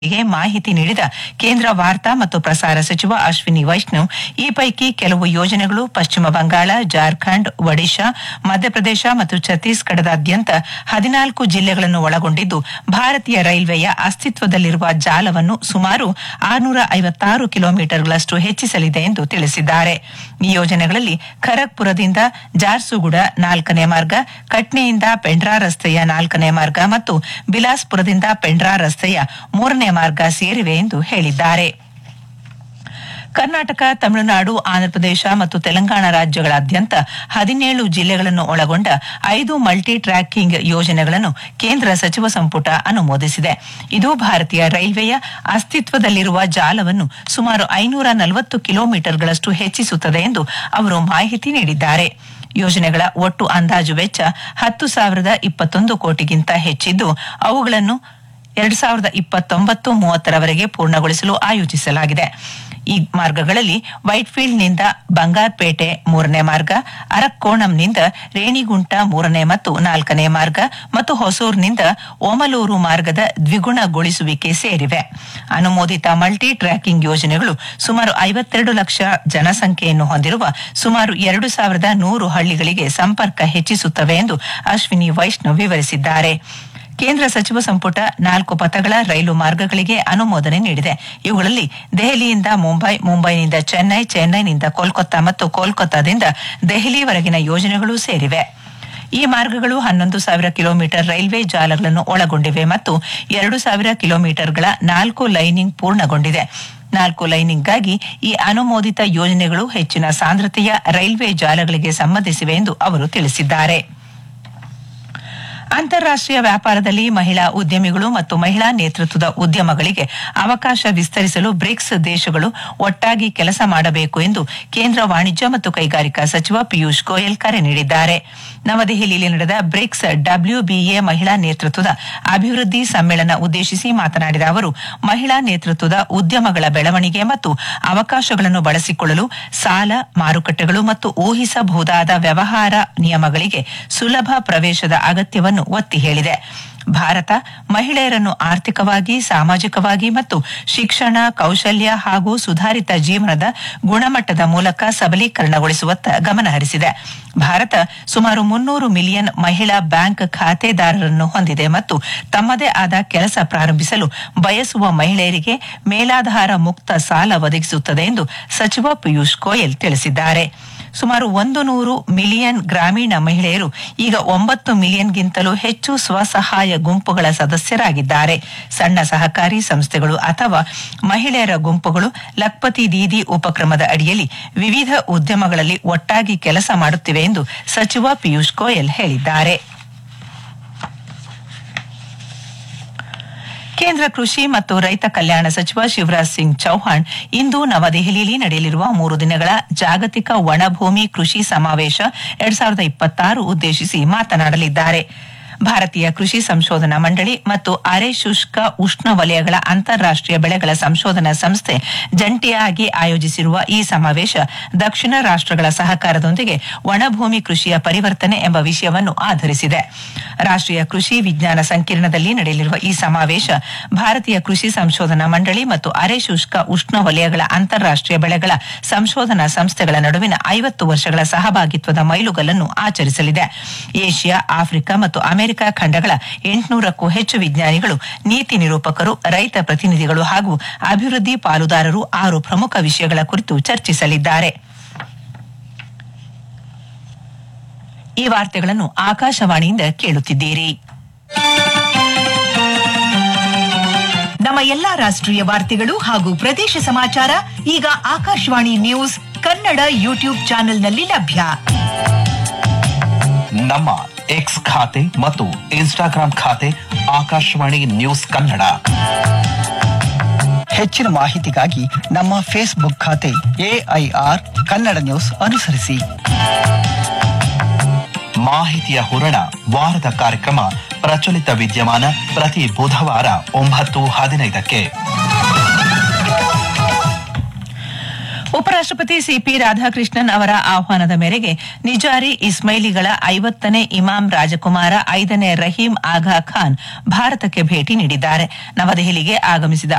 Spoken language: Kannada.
ಗೆ ಮಾಹಿತಿ ನೀಡಿದ ಕೇಂದ್ರ ವಾರ್ತಾ ಮತ್ತು ಪ್ರಸಾರ ಸಚಿವ ಅಶ್ವಿನಿ ವೈಷ್ಣವ್ ಈ ಪೈಕಿ ಕೆಲವು ಯೋಜನೆಗಳು ಪಶ್ಚಿಮ ಬಂಗಾಳ ಜಾರ್ಖಂಡ್ ಒಡಿಶಾ ಮಧ್ಯಪ್ರದೇಶ ಮತ್ತು ಛತ್ತೀಸ್ಗಢದಾದ್ಯಂತ ಹದಿನಾಲ್ಕು ಜಿಲ್ಲೆಗಳನ್ನು ಒಳಗೊಂಡಿದ್ದು ಭಾರತೀಯ ರೈಲ್ವೆಯ ಅಸ್ತಿತ್ವದಲ್ಲಿರುವ ಜಾಲವನ್ನು ಸುಮಾರು ಆರುನೂರ ಐವತ್ತಾರು ಕಿಲೋಮೀಟರ್ಗಳಷ್ಟು ಹೆಚ್ಚಿಸಲಿದೆ ಎಂದು ತಿಳಿಸಿದ್ದಾರೆ ಈ ಯೋಜನೆಗಳಲ್ಲಿ ಖರಗ್ಪುರದಿಂದ ಜಾರ್ಸುಗುಡ ನಾಲ್ಕನೇ ಮಾರ್ಗ ಕಟ್ನಿಯಿಂದ ಪೆಂಡ್ರಾ ರಸ್ತೆಯ ನಾಲ್ಕನೇ ಮಾರ್ಗ ಮತ್ತು ಬಿಲಾಸ್ಪುರದಿಂದ ಪೆಂಡ್ರಾ ರಸ್ತೆಯ ಮೂರನೇ ಮಾರ್ಗ ಸೇರಿವೆ ಎಂದು ಹೇಳಿದ್ದಾರೆ ಕರ್ನಾಟಕ ತಮಿಳುನಾಡು ಆಂಧ್ರಪ್ರದೇಶ ಮತ್ತು ತೆಲಂಗಾಣ ರಾಜ್ಯಗಳಾದ್ಯಂತ ಹದಿನೇಳು ಜಿಲ್ಲೆಗಳನ್ನು ಒಳಗೊಂಡ ಐದು ಮಲ್ಟಿ ಟ್ರ್ಯಾಕಿಂಗ್ ಯೋಜನೆಗಳನ್ನು ಕೇಂದ್ರ ಸಚಿವ ಸಂಪುಟ ಅನುಮೋದಿಸಿದೆ ಇದು ಭಾರತೀಯ ರೈಲ್ವೆಯ ಅಸ್ತಿತ್ವದಲ್ಲಿರುವ ಜಾಲವನ್ನು ಸುಮಾರು ಐನೂರ ನಲವತ್ತು ಕಿಲೋಮೀಟರ್ಗಳಷ್ಟು ಹೆಚ್ಚಿಸುತ್ತದೆ ಎಂದು ಅವರು ಮಾಹಿತಿ ನೀಡಿದ್ದಾರೆ ಯೋಜನೆಗಳ ಒಟ್ಟು ಅಂದಾಜು ವೆಚ್ಚ ಹತ್ತು ಸಾವಿರದ ಇಪ್ಪತ್ತೊಂದು ಕೋಟಿಗಿಂತ ಹೆಚ್ಚಿದ್ದು ಅವುಗಳನ್ನು ಎರಡ್ ಸಾವಿರದ ಇಪ್ಪತ್ತೊಂಬತ್ತು ಮೂವತ್ತರವರೆಗೆ ಪೂರ್ಣಗೊಳಿಸಲು ಆಯೋಜಿಸಲಾಗಿದೆ ಈ ಮಾರ್ಗಗಳಲ್ಲಿ ವೈಟ್ಫೀಲ್ಡ್ನಿಂದ ಬಂಗಾರ್ಪೇಟೆ ಮೂರನೇ ಮಾರ್ಗ ಅರಕ್ಕೋಣಂನಿಂದ ರೇಣಿಗುಂಟ ಮೂರನೇ ಮತ್ತು ನಾಲ್ಕನೇ ಮಾರ್ಗ ಮತ್ತು ಹೊಸೂರ್ನಿಂದ ಓಮಲೂರು ಮಾರ್ಗದ ದ್ವಿಗುಣಗೊಳಿಸುವಿಕೆ ಸೇರಿವೆ ಅನುಮೋದಿತ ಮಲ್ಟಿ ಟ್ರ್ಯಾಕಿಂಗ್ ಯೋಜನೆಗಳು ಸುಮಾರು ಐವತ್ತೆರಡು ಲಕ್ಷ ಜನಸಂಖ್ಯೆಯನ್ನು ಹೊಂದಿರುವ ಸುಮಾರು ಎರಡು ಸಾವಿರದ ನೂರು ಹಳ್ಳಿಗಳಿಗೆ ಸಂಪರ್ಕ ಹೆಚ್ಚಿಸುತ್ತವೆ ಎಂದು ಅಶ್ವಿನಿ ವೈಷ್ಣವ್ ವಿವರಿಸಿದ್ದಾರೆ ಕೇಂದ್ರ ಸಚಿವ ಸಂಪುಟ ನಾಲ್ಕು ಪಥಗಳ ರೈಲು ಮಾರ್ಗಗಳಿಗೆ ಅನುಮೋದನೆ ನೀಡಿದೆ ಇವುಗಳಲ್ಲಿ ದೆಹಲಿಯಿಂದ ಮುಂಬೈ ಮುಂಬೈನಿಂದ ಚೆನ್ನೈ ಚೆನ್ನೈನಿಂದ ಕೋಲ್ಕತ್ತಾ ಮತ್ತು ಕೋಲ್ಕತ್ತಾದಿಂದ ದೆಹಲಿವರೆಗಿನ ಯೋಜನೆಗಳು ಸೇರಿವೆ ಈ ಮಾರ್ಗಗಳು ಹನ್ನೊಂದು ಸಾವಿರ ಕಿಲೋಮೀಟರ್ ರೈಲ್ವೆ ಜಾಲಗಳನ್ನು ಒಳಗೊಂಡಿವೆ ಮತ್ತು ಎರಡು ಸಾವಿರ ಕಿಲೋಮೀಟರ್ಗಳ ನಾಲ್ಕು ಲೈನಿಂಗ್ ಪೂರ್ಣಗೊಂಡಿದೆ ನಾಲ್ಕು ಲೈನಿಂಗ್ಗಾಗಿ ಈ ಅನುಮೋದಿತ ಯೋಜನೆಗಳು ಹೆಚ್ಚಿನ ಸಾಂದ್ರತೆಯ ರೈಲ್ವೆ ಜಾಲಗಳಿಗೆ ಸಂಬಂಧಿಸಿವೆ ಎಂದು ಅವರು ತಿಳಿಸಿದ್ದಾರೆ ಅಂತಾರಾಷ್ಟೀಯ ವ್ಯಾಪಾರದಲ್ಲಿ ಮಹಿಳಾ ಉದ್ಯಮಿಗಳು ಮತ್ತು ಮಹಿಳಾ ನೇತೃತ್ವದ ಉದ್ಯಮಗಳಿಗೆ ಅವಕಾಶ ವಿಸ್ತರಿಸಲು ಬ್ರಿಕ್ಸ್ ದೇಶಗಳು ಒಟ್ಟಾಗಿ ಕೆಲಸ ಮಾಡಬೇಕು ಎಂದು ಕೇಂದ್ರ ವಾಣಿಜ್ಯ ಮತ್ತು ಕೈಗಾರಿಕಾ ಸಚಿವ ಪಿಯೂಷ್ ಗೋಯಲ್ ಕರೆ ನೀಡಿದ್ದಾರೆ ನವದೆಹಲಿಯಲ್ಲಿ ನಡೆದ ಬ್ರಿಕ್ಸ್ ಡಬ್ಲ್ಯೂಬಿಎ ಮಹಿಳಾ ನೇತೃತ್ವದ ಅಭಿವೃದ್ಧಿ ಸಮ್ಮೇಳನ ಉದ್ದೇಶಿಸಿ ಮಾತನಾಡಿದ ಅವರು ಮಹಿಳಾ ನೇತೃತ್ವದ ಉದ್ಯಮಗಳ ಬೆಳವಣಿಗೆ ಮತ್ತು ಅವಕಾಶಗಳನ್ನು ಬಳಸಿಕೊಳ್ಳಲು ಸಾಲ ಮಾರುಕಟ್ಟೆಗಳು ಮತ್ತು ಊಹಿಸಬಹುದಾದ ವ್ಯವಹಾರ ನಿಯಮಗಳಿಗೆ ಸುಲಭ ಪ್ರವೇಶದ ಅಗತ್ಯವನ್ನು ಒತ್ತಿ ಹೇಳಿದೆ ಭಾರತ ಮಹಿಳೆಯರನ್ನು ಆರ್ಥಿಕವಾಗಿ ಸಾಮಾಜಿಕವಾಗಿ ಮತ್ತು ಶಿಕ್ಷಣ ಕೌಶಲ್ಯ ಹಾಗೂ ಸುಧಾರಿತ ಜೀವನದ ಗುಣಮಟ್ಟದ ಮೂಲಕ ಸಬಲೀಕರಣಗೊಳಿಸುವತ್ತ ಗಮನಹರಿಸಿದೆ ಭಾರತ ಸುಮಾರು ಮುನ್ನೂರು ಮಿಲಿಯನ್ ಮಹಿಳಾ ಬ್ಯಾಂಕ್ ಖಾತೆದಾರರನ್ನು ಹೊಂದಿದೆ ಮತ್ತು ತಮ್ಮದೇ ಆದ ಕೆಲಸ ಪ್ರಾರಂಭಿಸಲು ಬಯಸುವ ಮಹಿಳೆಯರಿಗೆ ಮೇಲಾಧಾರ ಮುಕ್ತ ಸಾಲ ಒದಗಿಸುತ್ತದೆ ಎಂದು ಸಚಿವ ಪಿಯೂಷ್ ಗೋಯಲ್ ತಿಳಿಸಿದ್ದಾರೆ ಸುಮಾರು ಒಂದು ನೂರು ಮಿಲಿಯನ್ ಗ್ರಾಮೀಣ ಮಹಿಳೆಯರು ಈಗ ಒಂಬತ್ತು ಮಿಲಿಯನ್ಗಿಂತಲೂ ಹೆಚ್ಚು ಸ್ವಸಹಾಯ ಗುಂಪುಗಳ ಸದಸ್ಯರಾಗಿದ್ದಾರೆ ಸಣ್ಣ ಸಹಕಾರಿ ಸಂಸ್ಥೆಗಳು ಅಥವಾ ಮಹಿಳೆಯರ ಗುಂಪುಗಳು ಲಕ್ಪತಿ ದೀದಿ ಉಪಕ್ರಮದ ಅಡಿಯಲ್ಲಿ ವಿವಿಧ ಉದ್ಯಮಗಳಲ್ಲಿ ಒಟ್ಟಾಗಿ ಕೆಲಸ ಮಾಡುತ್ತಿವೆ ಎಂದು ಸಚಿವ ಪಿಯೂಷ್ ಗೋಯಲ್ ಹೇಳಿದ್ದಾರೆ ಕೇಂದ್ರ ಕೃಷಿ ಮತ್ತು ರೈತ ಕಲ್ಯಾಣ ಸಚಿವ ಶಿವರಾಜ್ ಸಿಂಗ್ ಚೌಹಾಣ್ ಇಂದು ನವದೆಹಲಿಯಲ್ಲಿ ನಡೆಯಲಿರುವ ಮೂರು ದಿನಗಳ ಜಾಗತಿಕ ಒಣಭೂಮಿ ಕೃಷಿ ಸಮಾವೇಶ ಎರಡ್ ಸಾವಿರದ ಇಪ್ಪತ್ತಾರು ಉದ್ದೇಶಿಸಿ ಮಾತನಾಡಲಿದ್ದಾರೆ ಭಾರತೀಯ ಕೃಷಿ ಸಂಶೋಧನಾ ಮಂಡಳಿ ಮತ್ತು ಅರೆ ಶುಷ್ಕ ಉಷ್ಣ ವಲಯಗಳ ಅಂತಾರಾಷ್ಟೀಯ ಬೆಳೆಗಳ ಸಂಶೋಧನಾ ಸಂಸ್ಥೆ ಜಂಟಿಯಾಗಿ ಆಯೋಜಿಸಿರುವ ಈ ಸಮಾವೇಶ ದಕ್ಷಿಣ ರಾಷ್ಟಗಳ ಸಹಕಾರದೊಂದಿಗೆ ಒಣಭೂಮಿ ಕೃಷಿಯ ಪರಿವರ್ತನೆ ಎಂಬ ವಿಷಯವನ್ನು ಆಧರಿಸಿದೆ ರಾಷ್ಟೀಯ ಕೃಷಿ ವಿಜ್ಞಾನ ಸಂಕಿರಣದಲ್ಲಿ ನಡೆಯಲಿರುವ ಈ ಸಮಾವೇಶ ಭಾರತೀಯ ಕೃಷಿ ಸಂಶೋಧನಾ ಮಂಡಳಿ ಮತ್ತು ಅರೆ ಶುಷ್ಕ ಉಷ್ಣ ವಲಯಗಳ ಅಂತಾರಾಷ್ಟೀಯ ಬೆಳೆಗಳ ಸಂಶೋಧನಾ ಸಂಸ್ಥೆಗಳ ನಡುವಿನ ಐವತ್ತು ವರ್ಷಗಳ ಸಹಭಾಗಿತ್ವದ ಮೈಲುಗಲ್ಲನ್ನು ಆಚರಿಸಲಿದೆ ಏಷ್ಯಾ ಆಫ್ರಿಕಾ ಮತ್ತು ಅಮೆರಿಕ ಖಂಡಗಳ ಎಂಟುನೂರಕ್ಕೂ ಹೆಚ್ಚು ವಿಜ್ಞಾನಿಗಳು ನೀತಿ ನಿರೂಪಕರು ರೈತ ಪ್ರತಿನಿಧಿಗಳು ಹಾಗೂ ಅಭಿವೃದ್ಧಿ ಪಾಲುದಾರರು ಆರು ಪ್ರಮುಖ ವಿಷಯಗಳ ಕುರಿತು ಚರ್ಚಿಸಲಿದ್ದಾರೆ ಈ ವಾರ್ತೆಗಳನ್ನು ಆಕಾಶವಾಣಿಯಿಂದ ಕೇಳುತ್ತಿದ್ದೀರಿ ನಮ್ಮ ಎಲ್ಲಾ ರಾಷ್ಟ್ರೀಯ ವಾರ್ತೆಗಳು ಹಾಗೂ ಪ್ರದೇಶ ಸಮಾಚಾರ ಈಗ ಆಕಾಶವಾಣಿ ನ್ಯೂಸ್ ಕನ್ನಡ ಯೂಟ್ಯೂಬ್ ಚಾನೆಲ್ನಲ್ಲಿ ಲಭ್ಯ ನಮ್ಮ ಎಕ್ಸ್ ಖಾತೆ ಮತ್ತು ಇನ್ಸ್ಟಾಗ್ರಾಂ ಖಾತೆ ಆಕಾಶವಾಣಿ ನ್ಯೂಸ್ ಕನ್ನಡ ಹೆಚ್ಚಿನ ಮಾಹಿತಿಗಾಗಿ ನಮ್ಮ ಫೇಸ್ಬುಕ್ ಖಾತೆ ಎಐಆರ್ ಕನ್ನಡ ನ್ಯೂಸ್ ಅನುಸರಿಸಿ ಮಾಹಿತಿಯ ಹೂರಣ ವಾರದ ಕಾರ್ಯಕ್ರಮ ಪ್ರಚಲಿತ ವಿದ್ಯಮಾನ ಪ್ರತಿ ಬುಧವಾರ ಒಂಬತ್ತು ಹದಿನೈದಕ್ಕೆ ಉಪರಾಷ್ಟಪತಿ ಸಿಪಿ ರಾಧಾಕೃಷ್ಣನ್ ಅವರ ಆಹ್ವಾನದ ಮೇರೆಗೆ ನಿಜಾರಿ ಇಸ್ಮೈಲಿಗಳ ಐವತ್ತನೇ ಇಮಾಮ್ ರಾಜಕುಮಾರ ಐದನೇ ರಹೀಂ ಆಗಾ ಖಾನ್ ಭಾರತಕ್ಕೆ ಭೇಟಿ ನೀಡಿದ್ದಾರೆ ನವದೆಹಲಿಗೆ ಆಗಮಿಸಿದ